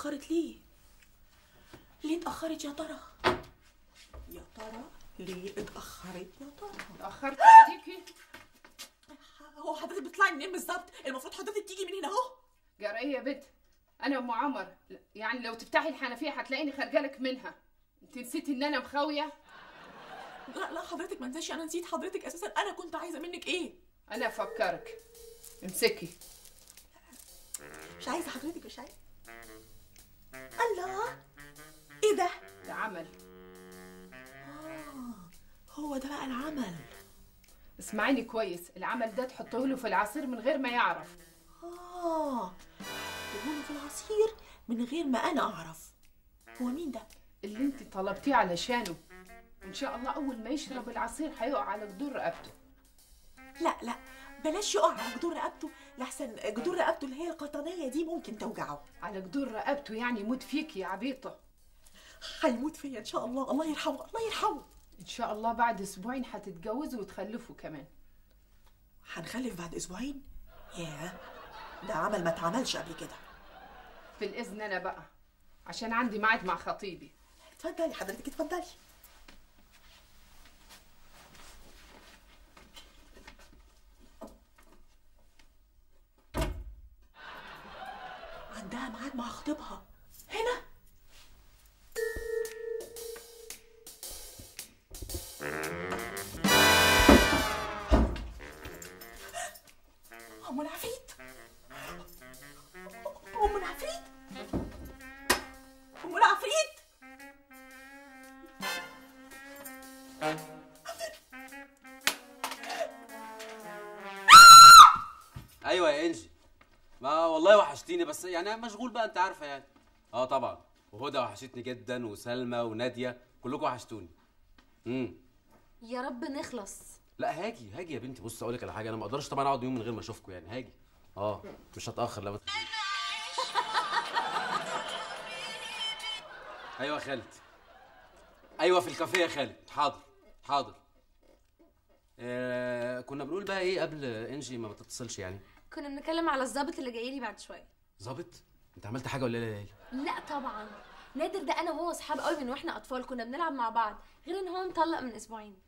اتأخرت ليه ليه اتأخرت يا ترى يا ترى ليه اتأخرت يا ترى اتاخرت عليكي هو حضرتك بتطلعي منين بالظبط المفروض حضرتك تيجي من هنا اهو جرى ايه يا بنت انا ام عمر يعني لو تفتحي الحنفيه هتلاقيني خارجالك منها انت نسيتي ان انا مخاويه لا لا حضرتك ما انساش انا نسيت حضرتك اساسا انا كنت عايزه منك ايه انا افكرك امسكي مش عايزه حضرتك مش عايزه الله ايه ده ده عمل آه هو ده بقى العمل اسمعيني كويس العمل ده تحطه له في العصير من غير ما يعرف اه تقولوا في العصير من غير ما انا اعرف هو مين ده اللي انت طلبتيه علشانه ان شاء الله اول ما يشرب العصير هيقع على جدور رقبته لا لا بلاش يقع على جدور رقبته لحسن جدور رقبته اللي هي القطنيه دي ممكن توجعه على جدور رقبته يعني يموت فيك يا عبيطه هيموت فيا ان شاء الله الله يرحمه الله يرحمه ان شاء الله بعد اسبوعين هتتجوزوا وتخلفوا كمان هنخلف بعد اسبوعين ياه ده عمل ما اتعملش قبل كده في الاذن انا بقى عشان عندي ميعاد مع خطيبي اتفضلي حضرتك اتفضلي عندها ميعاد مع خطيبها هنا ام العفريت ام العفريت ام العفريت ايوه يا انجي ما والله وحشتيني بس يعني مشغول بقى انت عارفه يعني اه طبعا وهدى وحشتني جدا وسلمى وناديه كلكم وحشتوني امم يا رب نخلص لا هاجي هاجي يا بنتي بص اقول لك على حاجه انا ما اقدرش طبعا اقعد يوم من غير ما اشوفكم يعني هاجي اه مش هتاخر لما تجي ايوه يا خالد ايوه في الكافيه يا خالد حاضر حاضر آه كنا بنقول بقى ايه قبل انجي ما بتتصلش يعني كنا بنتكلم على الظابط اللي جاي لي بعد شويه ظابط انت عملت حاجه ولا لا يا ليلى لا طبعا نادر ده انا وهو اصحاب قوي من واحنا اطفال كنا بنلعب مع بعض غير ان هو مطلق من اسبوعين